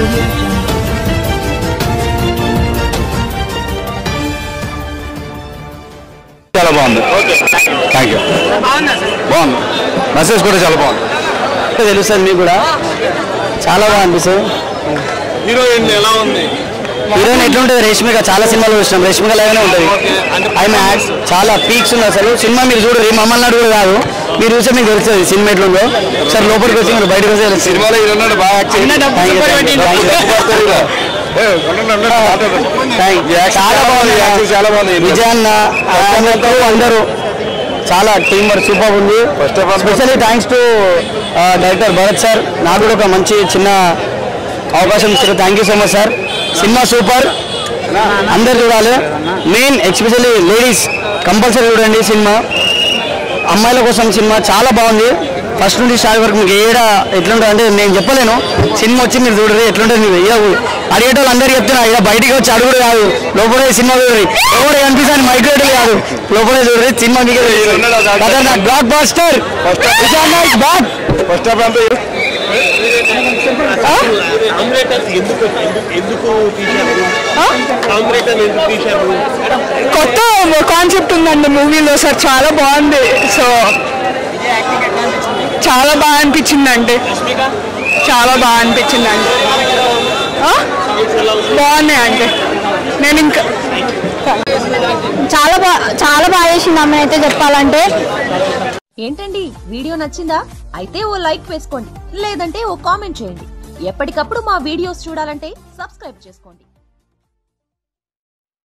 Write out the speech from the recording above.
audio jungle. చాలా బాగుంది thank you బాగుంది మెసేజ్ కూడా చాలా బాగుంది తెలుస్తుంది మీకు కూడా చాలా బాగా అనిపిస్తుంది హీరోయిన్ ఎలా ఉంది హీరోయిన్ ఎట్లుంటుంది రేష్మిక చాలా సినిమాలు చూసినాం రేష్మిక లాగానే ఉంటుంది ఆమె యాక్ట్స్ చాలా పీక్స్ ఉంది అసలు సినిమా మీరు చూడరు మమ్మల్ని అడుగు కాదు మీరు చూస్తే మీకు తెలుస్తుంది సినిమా ఎట్లుందో సార్ లోపలికి వచ్చి మీరు బయటకు వచ్చి తెలుస్తుంది. సినిమాలో హీరో ఉన్నాడు బాగా యాక్ట్ చిన్న డబ్బు చేయండి. support పెట్టిండు. Thank you. ఏ, ఉండండి, ఉండండి, మాట్లాడండి. Thank you. చాలా బాగుంది యాక్టింగ్ చాలా బాగుంది విజయన్న ఆమెతో అందరూ చాలా టీం వర్క్ సూపర్ ఉంది First of all- specially thanks to director Bharat sir నాకు కూడా ఒక మంచి చిన్న అవకాశం ఇచ్చారు thank you so much sir సినిమా సూపర్ అందరు చూడాలి మెయిన్ ఎస్పెషల్లీ లేడీస్ కంపల్సరీ చూడండి సినిమా అమ్మాయిల కోసం సినిమా చాలా బాగుంది ఫస్ట్ నుండి స్టార్ట్ వరకు మీకు ఏడ ఎట్లుంటుంది అంటే నేను చెప్పలేను సినిమా వచ్చి మీరు చూడరు ఎట్లుంటుంది మీరు ఇక అడిగేటోళ్ళు అందరు చెప్తున్నా ఇక బయటికి వచ్చి అడుగుడు కాదు లోపలే సినిమా చూడరు ఎవరు కనిపిస్తాను మైగ్రేట్ కాదు లోపలే చూడరు సినిమా మీకు బ్లాక్ బాస్టర్ బాక్ ఫస్ట్ హాఫ్ అంతా కొత్త కాన్సెప్ట్ ఉందండి మూవీలో సార్ చాలా బాగుంది సో చాలా బాగా అనిపించింది అండి చాలా బాగా అనిపించింది అండి బాగున్నాయి అండి నేను ఇంకా చాలా బాగా చాలా బాగా చేసింది అమ్మాయి అయితే చెప్పాలంటే ఏంటండి వీడియో నచ్చిందా అయితే ఓ లైక్ వేసుకోండి లేదంటే ఓ కామెంట్ చేయండి ఎప్పటికప్పుడు మా వీడియోస్ చూడాలంటే సబ్స్క్రైబ్ చేసుకోండి